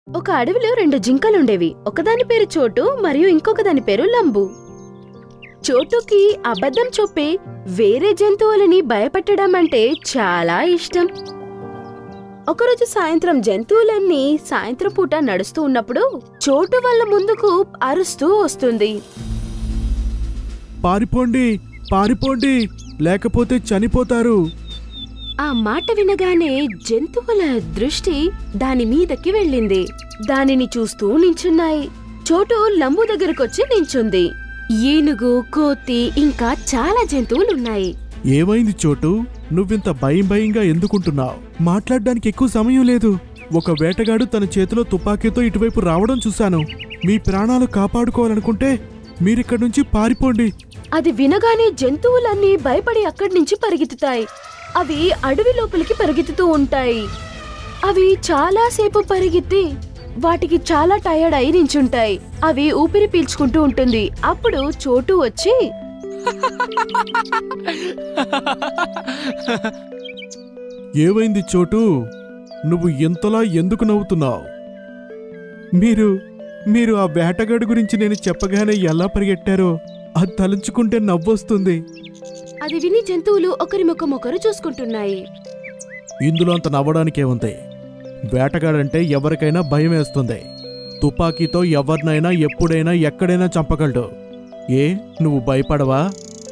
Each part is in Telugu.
ఒక అడవిలో రెండు జింకలుండేవి ఒకదాని పేరు చోటు మరియు ఇంకొక దాని పేరు లంబు చోటుకి అబద్ధం చెప్పి వేరే జంతువులని భయపెట్టడం అంటే చాలా ఇష్టం ఒకరోజు సాయంత్రం జంతువులన్నీ సాయంత్రం పూట నడుస్తూ ఉన్నప్పుడు చోటు వాళ్ళ ముందుకు అరుస్తూ వస్తుంది పారిపోండి పారిపోండి లేకపోతే చనిపోతారు ఆ మాట వినగానే జంతువుల దృష్టి దాని మీదకి వెళ్ళింది దానిని చూస్తూ నించున్నాయి చోటు లంబు దగ్గరకొచ్చి నించుంది ఏనుగు కోతి ఇంకా చాలా జంతువులున్నాయి ఏమైంది చోటు నువ్వింత భయం భయంగా ఎందుకుంటున్నావు మాట్లాడడానికి ఎక్కువ సమయం లేదు ఒక వేటగాడు తన చేతిలో తుపాకీతో ఇటువైపు రావడం చూశాను మీ ప్రాణాలు కాపాడుకోవాలనుకుంటే మీరిక్కడి నుంచి పారిపోండి అది వినగానే జంతువులన్నీ భయపడి అక్కడి నుంచి పరిగెత్తుతాయి అవి అడవి లోపలికి పరిగెత్తుతూ ఉంటాయి అవి చాలా సేపు పరిగెత్తి వాటికి చాలా టయర్డ్ అయి నించుంటాయి అవి ఊపిరి పీల్చుకుంటూ ఉంటుంది అప్పుడు చోటు వచ్చి ఏమైంది చోటు నువ్వు ఎంతలా ఎందుకు నవ్వుతున్నావు మీరు మీరు ఆ వేటగాడు గురించి నేను చెప్పగానే ఎలా పరిగెట్టారో అది తలుచుకుంటే నవ్వొస్తుంది అది విని జంతువులు ఒకరి ముఖం ఒకరు చూసుకుంటున్నాయి ఇందులో అంత నవ్వడానికే ఉంది వేటగాడంటే ఎవరికైనా భయం వేస్తుంది తుపాకీతో ఎవరినైనా ఎప్పుడైనా ఎక్కడైనా చంపగలడు ఏ నువ్వు భయపడవా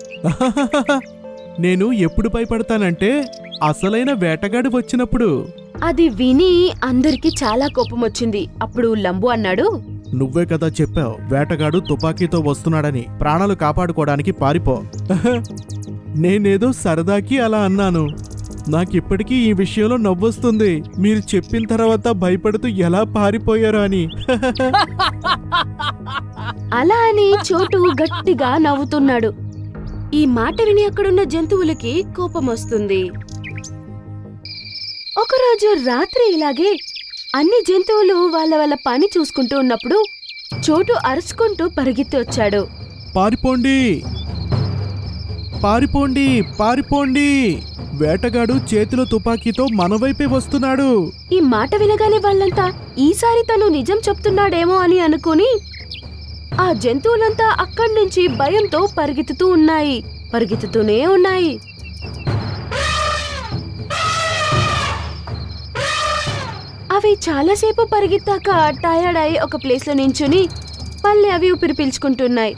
నేను ఎప్పుడు భయపడతానంటే అసలైన వేటగాడు వచ్చినప్పుడు అది విని అందరికి చాలా కోపం వచ్చింది అప్పుడు లంబు అన్నాడు నువ్వే కదా చెప్పావు వేటగాడు తుపాకీతో వస్తున్నాడని ప్రాణాలు కాపాడుకోవడానికి పారిపో నేనేదో సరదాకి అలా అన్నాను నాకిప్పటికీ ఈ విషయంలో నవ్వొస్తుంది మీరు చెప్పిన తర్వాత భయపడుతూ ఎలా పారిపోయారో అని అలా అని చోటు గట్టిగా నవ్వుతున్నాడు ఈ మాట విని అక్కడున్న జంతువులకి కోపం వస్తుంది ఒకరోజు రాత్రి ఇలాగే అన్ని జంతువులు వాళ్ళ వాళ్ళ పని చూసుకుంటూ ఉన్నప్పుడు చోటు అరుచుకుంటూ పరిగెత్తి వచ్చాడు పారిపోండి పారిపోండి పారిపోండి వేటగాడు చేతిలో తుపాకీతో మన వైపే వస్తున్నాడు ఈ మాట వినగానే వాళ్ళంతా ఈసారి తను నిజం చెప్తున్నాడేమో అని అనుకుని ఆ జంతువులంతా అక్కడి నుంచి భయంతో పరిగెత్తుతూ ఉన్నాయి పరిగెత్తుతూనే ఉన్నాయి అవి చాలాసేపు పరిగెత్తాక టయర్డ్ అయి ఒక ప్లేస్ లో నించుని మళ్ళీ అవి ఊపిరి పీల్చుకుంటున్నాయి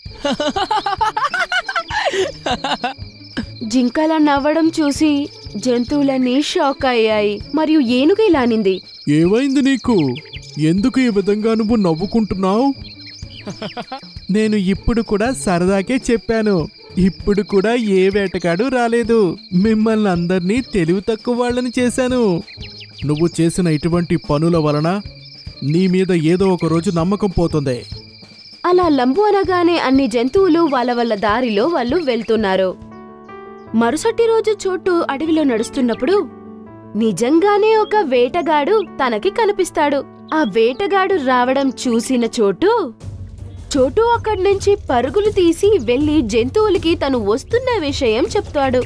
జింకల నవ్వడం చూసి జంతువులన్నీ షాక్ అయ్యాయి మరియు ఏనుగు ఇలా అనింది ఏమైంది నీకు ఎందుకు ఈ విధంగా నువ్వు నవ్వుకుంటున్నావు నేను ఇప్పుడు కూడా సరదాకే చెప్పాను ఇప్పుడు కూడా ఏ వేటగాడు రాలేదు మిమ్మల్ని అందరినీ తెలివి తక్కువ వాళ్ళని చేశాను నువ్వు చేసిన ఇటువంటి పనుల వలన నీ మీద ఏదో ఒక రోజు నమ్మకం పోతుంది అలా లంబు అనగానే అన్ని జంతువులు వాళ్ళ వాళ్ళ దారిలో వాళ్ళు వెళ్తున్నారు మరుసటి రోజు చోటు అడవిలో నడుస్తున్నప్పుడు నిజంగానే ఒక వేటగాడు తనకి కనిపిస్తాడు ఆ వేటగాడు రావడం చూసిన చోటు చోటు అక్కడి నుంచి పరుగులు తీసి వెళ్లి జంతువులకి తను వస్తున్న విషయం చెప్తాడు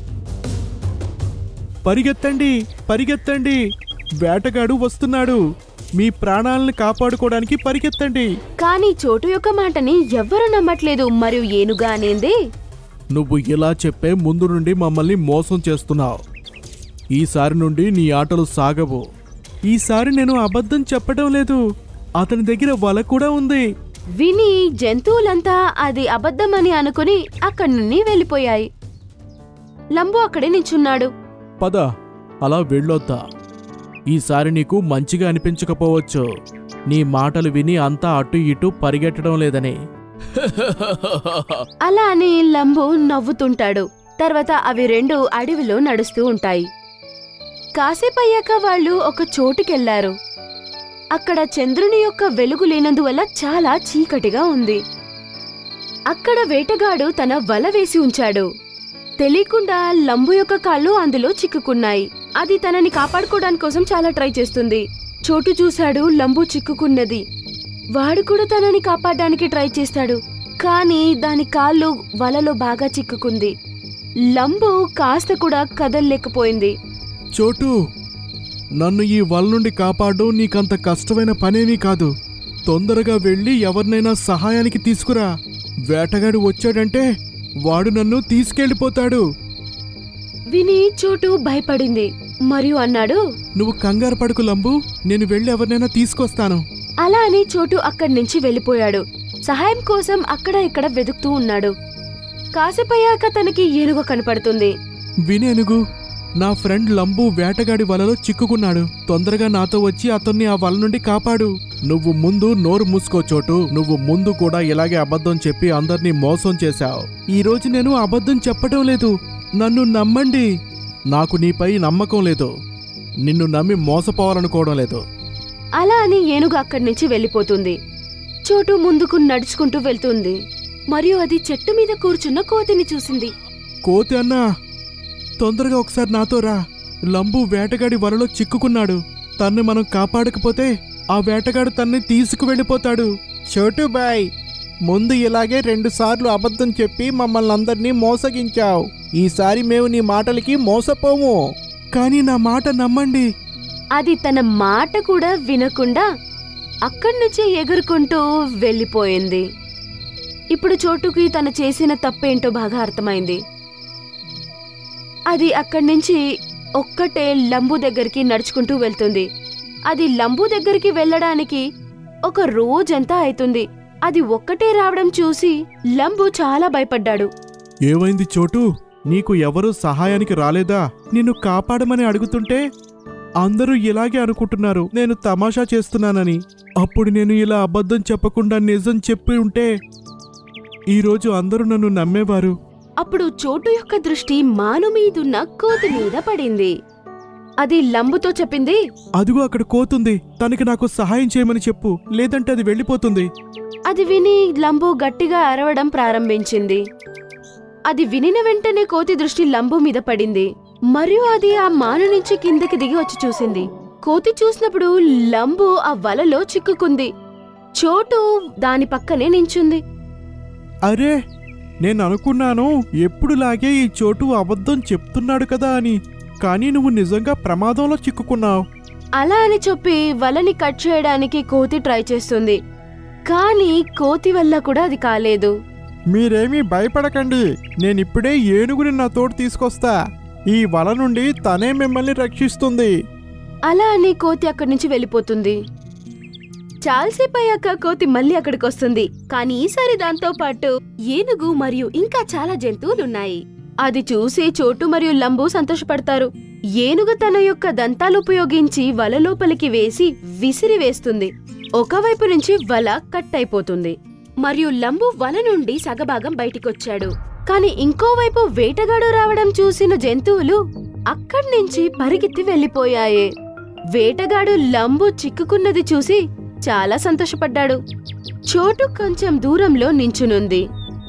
పరిగెత్తండి పరిగెత్తండి వేటగాడు వస్తున్నాడు మీ ప్రాణాలను కాపాడుకోవడానికి పరిగెత్తండి కానీ చోటు యొక్క మాటని ఎవ్వరూ నమ్మట్లేదు మరియు ఏనుగా అనేది నువ్వు ఇలా చెప్పే ముందు నుండి మమ్మల్ని మోసం చేస్తున్నావు ఈసారి నుండి నీ ఆటలు సాగవు ఈసారి నేను అబద్ధం చెప్పడం లేదు అతని దగ్గర వల కూడా ఉంది విని జంతువులంతా అది అబద్ధమని అనుకుని అక్కడి నుండి వెళ్ళిపోయాయి లంబు అక్కడే నించున్నాడు పద అలా వెళ్ళొద్దా ఈసారి నీకు మంచిగా అనిపించకపోవచ్చు నీ మాటలు విని అంతా అటు ఇటు పరిగెట్టడం లేదని అలా అని లంబు నవ్వుతుంటాడు తర్వాత అవి రెండు అడవిలో నడుస్తూ ఉంటాయి కాసేపయ్యాక వాళ్ళు ఒక చోటుకెళ్లారు అక్కడ చంద్రుని యొక్క వెలుగు లేనందువల్ల చాలా చీకటిగా ఉంది అక్కడ వేటగాడు తన వల వేసి ఉంచాడు తెలియకుండా లంబు యొక్క కాళ్ళు అందులో చిక్కుకున్నాయి అది తనని కాపాడుకోవడానికి కోసం చాలా ట్రై చేస్తుంది చోటు చూశాడు లంబు చిక్కుకున్నది వాడు కూడా తనని కాపాడడానికి ట్రై చేస్తాడు కానీ దాని కాళ్ళు వలలో బాగా చిక్కుకుంది లంబు కాస్త కూడా కదల్లేకపోయింది చోటు నన్ను ఈ వల నుండి కాపాడడం నీకంత కష్టమైన పనేమీ కాదు తొందరగా వెళ్ళి ఎవరినైనా సహాయానికి తీసుకురా వేటగాడు వచ్చాడంటే వాడు నన్ను తీసుకెళ్ళిపోతాడు విని చోటు భయపడింది మరియు అన్నాడు నువ్వు కంగారు పడుకు లంబు నేను వెళ్ళి ఎవరినైనా తీసుకొస్తాను అలా అని చోటు అక్కడి నుంచి వెళ్ళిపోయాడు సహాయం కోసం అక్కడ ఇక్కడ వెతుకుతూ ఉన్నాడు కాసేపయ్యాక తనకి ఏనుగు కనపడుతుంది వినేనుగు నా ఫ్రెండ్ లంబు వేటగాడి వలలో చిక్కుకున్నాడు తొందరగా నాతో వచ్చి అతన్ని ఆ వల నుండి కాపాడు నువ్వు ముందు నోరు మూసుకో చోటు నువ్వు ముందు కూడా ఇలాగే అబద్ధం చెప్పి అందర్నీ మోసం చేశావు ఈ రోజు నేను అబద్ధం చెప్పటం లేదు నన్ను నమ్మండి నాకు నీపై నమ్మకం లేదు నిన్ను నమ్మి మోసపోవాలనుకోవడం లేదు అలా అని ఏనుగు అక్కడి నుంచి వెళ్ళిపోతుంది చోటు ముందుకు నడుచుకుంటూ వెళ్తుంది మరియు అది చెట్టు మీద కూర్చున్న కోతిని చూసింది కోతి అన్నా తొందరగా ఒకసారి నాతో రా లంబు వేటగాడి వలలో చిక్కుకున్నాడు తన్ని మనం కాపాడకపోతే ఆ వేటగాడు తన్ని తీసుకువెళ్ళిపోతాడు చోటు బాయ్ ముందు ఇలాగే రెండు సార్లు అబద్ధం చెప్పి మమ్మల్ని అందరినీ మోసగించావు ఈసారి మేము నీ మాటలకి మోసపోము కానీ నా మాట నమ్మండి అది తన మాట కూడా వినకుండా అక్కడి నుంచి ఎగురుకుంటూ వెళ్ళిపోయింది ఇప్పుడు చోటుకి తను చేసిన తప్పేంటో బాగా అర్థమైంది అది అక్కడి నుంచి ఒక్కటే లంబు దగ్గరికి నడుచుకుంటూ వెళ్తుంది అది లంబు దగ్గరికి వెళ్ళడానికి ఒక రోజంతా అవుతుంది అది ఒక్కటే రావడం చూసి లంబు చాలా భయపడ్డాడు ఏమైంది చోటు నీకు ఎవరు సహాయానికి రాలేదా నిన్ను కాపాడమని అడుగుతుంటే అందరూ ఇలాగే అనుకుంటున్నారు నేను తమాషా చేస్తున్నానని అప్పుడు నేను ఇలా అబద్ధం చెప్పకుండా నిజం చెప్పి ఉంటే ఈరోజు అందరూ నన్ను నమ్మేవారు అప్పుడు చోటు యొక్క దృష్టి మాను మీదున్న కోతి మీద పడింది అది లంబుతో చెప్పింది అదిగో అక్కడ కోతుంది తనకి నాకు సహాయం చేయమని చెప్పు లేదంటే అది వెళ్ళిపోతుంది అది విని లంబు గట్టిగా అరవడం ప్రారంభించింది అది వినిన వెంటనే కోతి దృష్టి లంబు మీద పడింది మరియు అది ఆ మాను నుంచి కిందకి దిగి వచ్చి చూసింది కోతి చూసినప్పుడు లంబు ఆ వలలో చిక్కుకుంది చోటు దాని పక్కనే నించుంది అరే నేను అనుకున్నాను ఎప్పుడులాగే ఈ చోటు అబద్ధం చెప్తున్నాడు కదా అని కానీ నువ్వు నిజంగా ప్రమాదంలో చిక్కుకున్నావు అలా అని చెప్పి వలని కట్ చేయడానికి కోతి ట్రై చేస్తుంది కానీ కోతి వల్ల కూడా అది కాలేదు మీరేమీ భయపడకండి నేనిప్పుడే ఏనుగుని నా తోడు తీసుకొస్తా ఈ వల నుండి తనే మిమ్మల్ని రక్షిస్తుంది అలా అని కోతి అక్కడి నుంచి వెళ్ళిపోతుంది చాలాసేపు అయ్యాక కోతి మళ్ళీ అక్కడికి వస్తుంది కానీ ఈసారి దాంతో పాటు ఏనుగు మరియు ఇంకా చాలా జంతువులున్నాయి అది చూసి చోటు మరియు లంబు సంతోషపడతారు ఏనుగు తన యొక్క దంతాలు ఉపయోగించి వల లోపలికి వేసి విసిరి వేస్తుంది ఒకవైపు నుంచి వల కట్ అయిపోతుంది మరియు లంబు వల నుండి సగభాగం బయటికొచ్చాడు కాని ఇంకోవైపు వేటగాడు రావడం చూసిన జంతువులు అక్కడి నుంచి పరిగెత్తి వెళ్లిపోయాయి వేటగాడు లంబు చిక్కుకున్నది చూసి చాలా సంతోషపడ్డాడు చోటు కొంచెం దూరంలో నించునుంది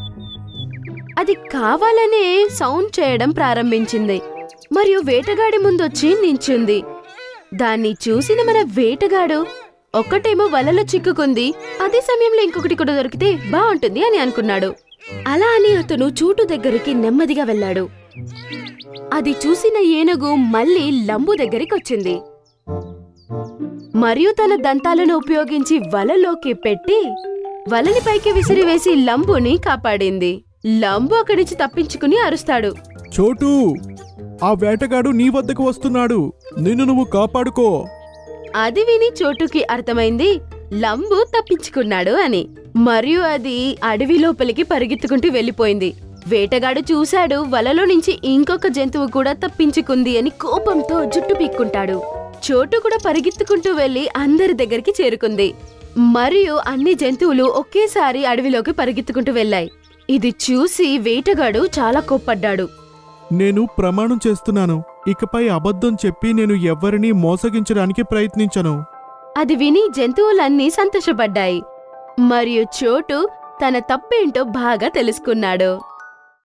అది కావాలనే సౌండ్ చేయడం ప్రారంభించింది మరియు వేటగాడి ముందొచ్చి నించుంది దాన్ని చూసిన మన వేటగాడు ఒక్కటేమో వలలో చిక్కుకుంది అదే సమయంలో ఇంకొకటి కూడా దొరికితే బాగుంటుంది అని అనుకున్నాడు అలా అని అతను చోటు దగ్గరికి నెమ్మదిగా వెళ్ళాడు అది చూసిన ఏనుగు మళ్ళీ లంబు దగ్గరికి వచ్చింది మరియు తన దంతాలను ఉపయోగించి వలలోకి పెట్టి వలని పైకి విసిరివేసి లంబుని కాపాడింది లంబు అక్కడి నుంచి తప్పించుకుని అరుస్తాడు చోటు ఆ వేటగాడు నీ వద్దకు వస్తున్నాడు నిన్ను నువ్వు కాపాడుకో అది విని చోటుకి అర్థమైంది లంబు తప్పించుకున్నాడు అని మరియు అది అడవి లోపలికి పరిగెత్తుకుంటూ వెళ్ళిపోయింది వేటగాడు చూశాడు వలలో నుంచి ఇంకొక జంతువు కూడా తప్పించుకుంది అని కోపంతో జుట్టు పీక్కుంటాడు చోటు కూడా పరిగెత్తుకుంటూ వెళ్లి అందరి దగ్గరికి చేరుకుంది మరియు అన్ని జంతువులు ఒకేసారి అడవిలోకి పరిగెత్తుకుంటూ వెళ్ళాయి ఇది చూసి వేటగాడు చాలా కోప్పడ్డాడు నేను ప్రమాణం చేస్తున్నాను ఇకపై అబద్ధం చెప్పి నేను ఎవ్వరినీ మోసగించడానికి ప్రయత్నించను అది విని జంతువులన్నీ సంతోషపడ్డాయి మరియు చోటు తన తప్పేంటో బాగా తెలుసుకున్నాడు